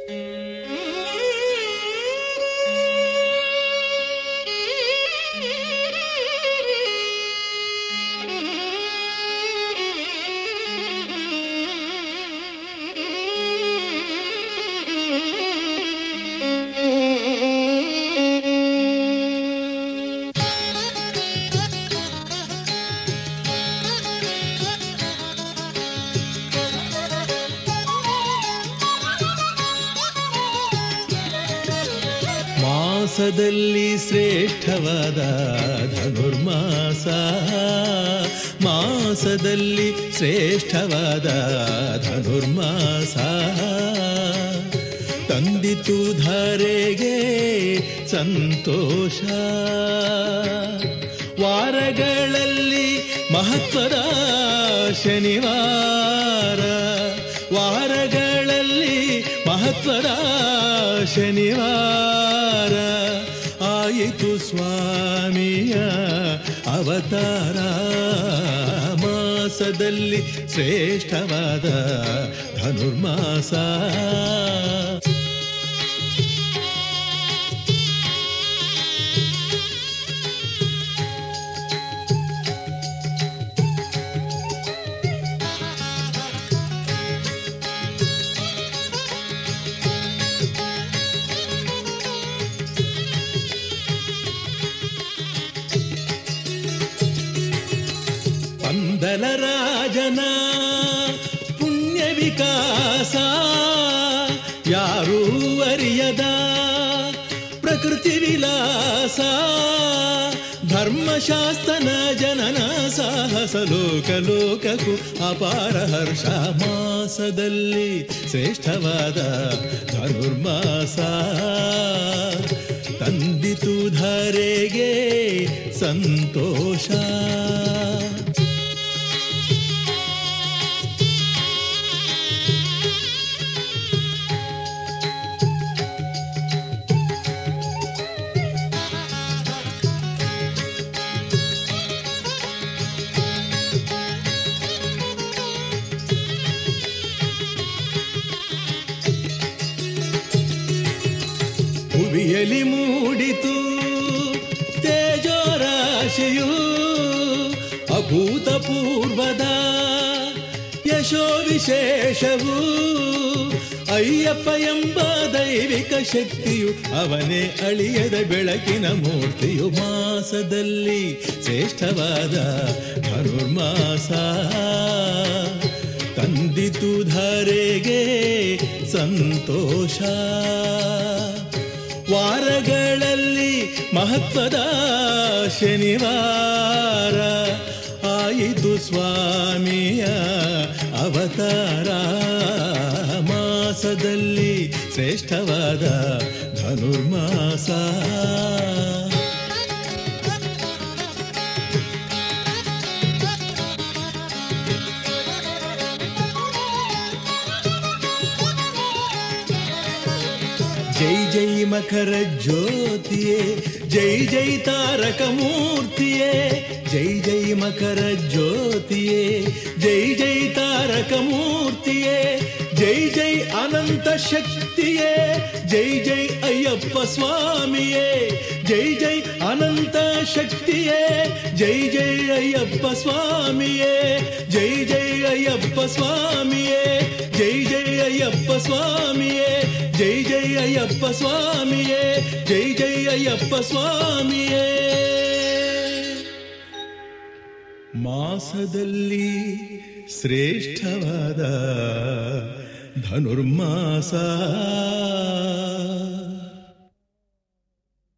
ಮಾಸದಲ್ಲಿ ಶ್ರೇಷ್ಠವಾದ ಧನುರ್ಮಾಸ ಮಾಸದಲ್ಲಿ ಶ್ರೇಷ್ಠವಾದ ಧನುರ್ಮಾಸ ತಂದಿತು ಧರೆಗೆ ಸಂತೋಷ ವಾರಗಳಲ್ಲಿ ಮಹತ್ವದ ಶನಿವಾರ ವಾರಗಳಲ್ಲಿ ಮಹತ್ವದ ಶನಿವಾರ ಆಯಿತು ಸ್ವಾಮಿಯ ಅವತಾರ ಮಾಸದಲ್ಲಿ ಶ್ರೇಷ್ಠವಾದ ಧನುರ್ಮಾಸ ಪಂದಲ ರಾಜನ ಪುಣ್ಯ ವಿಕಾಸ ಯಾರೂ ಅರಿಯದ ಪ್ರಕೃತಿ ವಿಲಾಸ ಧರ್ಮಶಾಸ್ತ್ರನ ಜನನ ಸಾಹಸ ಲೋಕ ಲೋಕಕ್ಕೂ ಅಪಾರ ಹರ್ಷ ಮಾಸದಲ್ಲಿ ಶ್ರೇಷ್ಠವಾದ ಧನುರ್ಮಾಸ ತಂದಿತು ಧರೆಗೆ ಸಂತೋಷ ಭುವಿಯಲಿ ಮೂಡಿತು ತೇಜೋರಾಶಿಯು ಅಭೂತಪೂರ್ವದ ಯಶೋ ವಿಶೇಷವು ಅಯ್ಯಪ್ಪ ಎಂಬ ದೈವಿಕ ಶಕ್ತಿಯು ಅವನೇ ಅಳಿಯದ ಬೆಳಕಿನ ಮೂರ್ತಿಯು ಮಾಸದಲ್ಲಿ ಶ್ರೇಷ್ಠವಾದ ಧನುರ್ಮಾಸ ತಂದಿತು ಧರೆಗೆ ಸಂತೋಷ ವಾರಗಳಲ್ಲಿ ಮಹತ್ವದ ಶನಿವಾರ ಆಯಿತು ಸ್ವಾಮಿಯ ಅವತಾರ ಮಾಸದಲ್ಲಿ ಶ್ರೇಷ್ಠವಾದ ಧನುರ್ಮಾಸ ಜೈ ಜೈ ಮಕರ ಜ್ಯೋತಿಯೇ ಜೈ ಜೈ ತಾರಕ ಮೂರ್ತಿಯೇ ಜೈ ಜೈ ಮಕರ ಜ್ಯೋತಿಯೇ ಜೈ ಜೈ ತಾರಕ ಮೂರ್ತಿಯೇ ಜೈ ಜೈ ಅನಂತ ಶಕ್ತಿಯೇ ಜೈ ಜೈ ಅಯ್ಯಪ್ಪ ಸ್ವಾಮಿಯೇ ಜೈ ಜೈ ಅನಂತ ಶಕ್ತಿಯೇ ಜೈ ಜೈ ಅಯ್ಯಪ್ಪ ಸ್ವಾಮಿಯೇ ಜೈ ಜೈ ಅಯ್ಯಪ್ಪ ಸ್ವಾಮಿಯೇ ಜೈ ಜೈ ಅಯ್ಯಪ್ಪ ಸ್ವಾಮಿಯೇ ಜೈ ಜೈ ಅಯ್ಯಪ್ಪ ಸ್ವಾಮಿಯೇ ಜೈ ಜೈ ಅಯ್ಯಪ್ಪ ಸ್ವಾಮಿಯೇ ಮಾಸದಲ್ಲಿ ಶ್ರೇಷ್ಠವಾದ ಧನುರ್ಮಾಸ